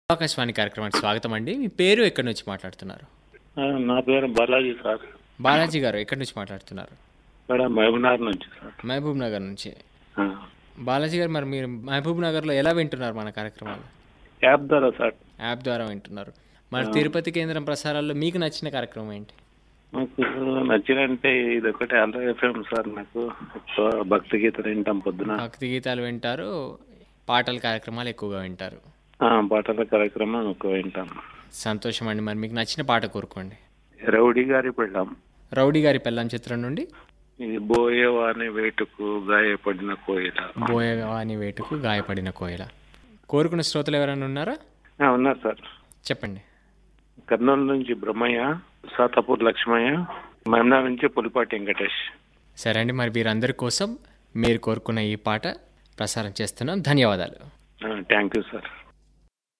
ఆకాశవాణి కార్యక్రమానికి స్వాగతం అండి మీ పేరు ఎక్కడి నుంచి మాట్లాడుతున్నారు ఆ, నా పేరు బాలాజీ సార్ బాలాజీ గారు ఎక్కడి నుంచి మాట్లాడుతున్నారు ఇక్కడ మహబూబ్నగర్ నుంచి సార్ మహబూబ్ నగర్ నుంచి ఆ, బాలాజీ గారు మరి మీరు మహబూబ్ నగర్లో ఎలా వింటున్నారు మన కార్యక్రమాలు యాప్ ద్వారా సార్ యాప్ ద్వారా వింటున్నారు మన తిరుపతి కేంద్రం ప్రసారాల్లో మీకు నచ్చిన కార్యక్రమం ఏంటి నాకు నచ్చినంటే ఇది ఒకటి ఆంధ్ర ఎఫ్ఎం సార్ నాకు ఎక్కువ భక్తి గీతలు వింటాం పొద్దున భక్తి గీతాలు వింటారు పాటల కార్యక్రమాలు ఎక్కువగా వింటారు ఆ, పాటల కార్యక్రమం ఎక్కువ వింటాం సంతోషం అండి మరి మీకు నచ్చిన పాట కోరుకోండి రౌడీ గారి పెళ్ళాం రౌడీ గారి పెళ్ళాం చిత్రం నుండి ఇది బోయేవాని వేటుకు గాయపడిన కోయిల బోయగాని వేటుకు గాయపడిన కోయిల కోరుకున్న శ్రోతలు ఎవరైనా ఉన్నారా ఆ, ఉన్నారు సార్ చెప్పండి కర్నూలు నుంచి బ్రహ్మయ్య సాతాపూర్ లక్ష్మయ్య మందా నుంచి పులిపాటి వెంకటేష్ సరే అండి మరి వీరందరి కోసం మీరు కోరుకున్న ఈ పాట ప్రసారం చేస్తున్నాం ధన్యవాదాలు థ్యాంక్ యూ సార్